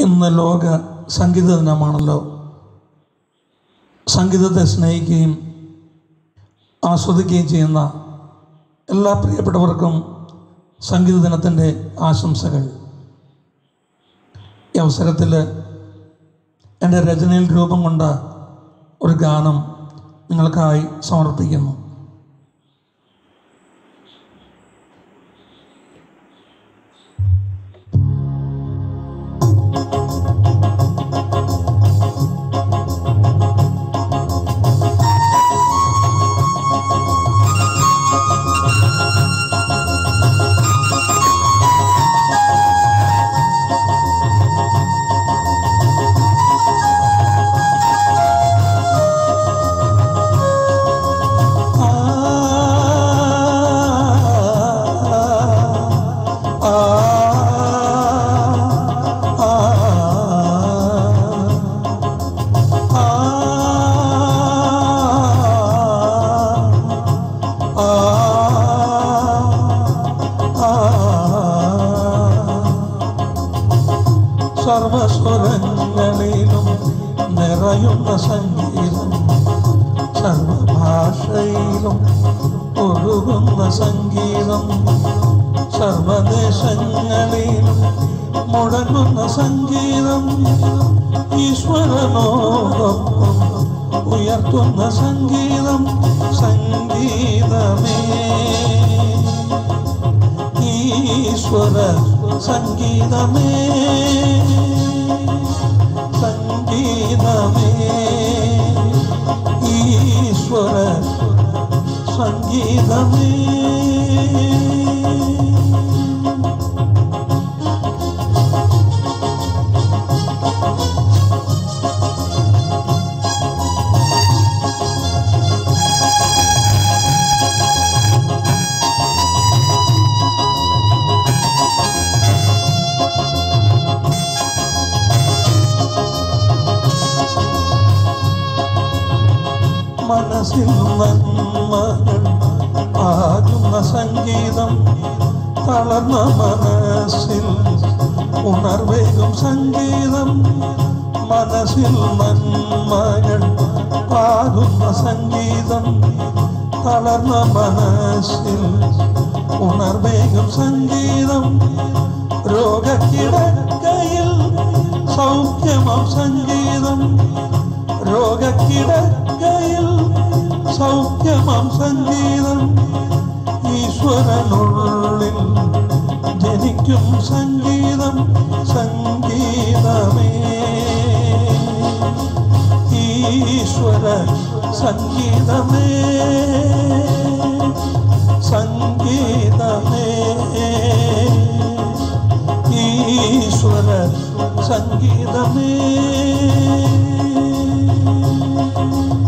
ഇന്ന് ലോക സംഗീത ദിനമാണല്ലോ സംഗീതത്തെ സ്നേഹിക്കുകയും ആസ്വദിക്കുകയും ചെയ്യുന്ന എല്ലാ പ്രിയപ്പെട്ടവർക്കും സംഗീത ദിനത്തിൻ്റെ ആശംസകൾ ഈ അവസരത്തിൽ എൻ്റെ രചനയിൽ രൂപം കൊണ്ട ഒരു ഗാനം നിങ്ങൾക്കായി സമർപ്പിക്കുന്നു ആ ആ സർവസ്വരങ്ങളിലും നിറയുന്ന സംഗീതം സർവഭാഷയിലും ഒഴുകുന്ന സംഗീതം സർവദേശങ്ങളിലും മുഴങ്ങുന്ന സംഗീതം ഈശ്വരനോടൊപ്പം ഉയർത്തുന്ന സംഗീതം സംഗീതമേ ഈശ്വര സംഗീതമേ സംഗീതമേ ഈശ്വര സംഗീതമേ മനസ്സിൽ നന്മകൾ ആകുന്ന സംഗീതം തളർന്ന മനസ്സിൽ ഉണർവേകും സംഗീതം മനസ്സിൽ നന്മകൾ ആകുന്ന സംഗീതം തളർന്ന മനസ്സിൽ ഉണർവേകും സംഗീതം രോഗക്കിടക്കയിൽ സൗഖ്യമം സംഗീതം രോഗക്കിടക്കയിൽ സൗഖ്യമം സംഗീതം ഈശ്വരനുള്ളിൽ ജനിക്കും സംഗീതം സംഗീതമേ ഈശ്വര സംഗീതമേ സംഗീതമേ ഈശ്വര സംഗീതമേ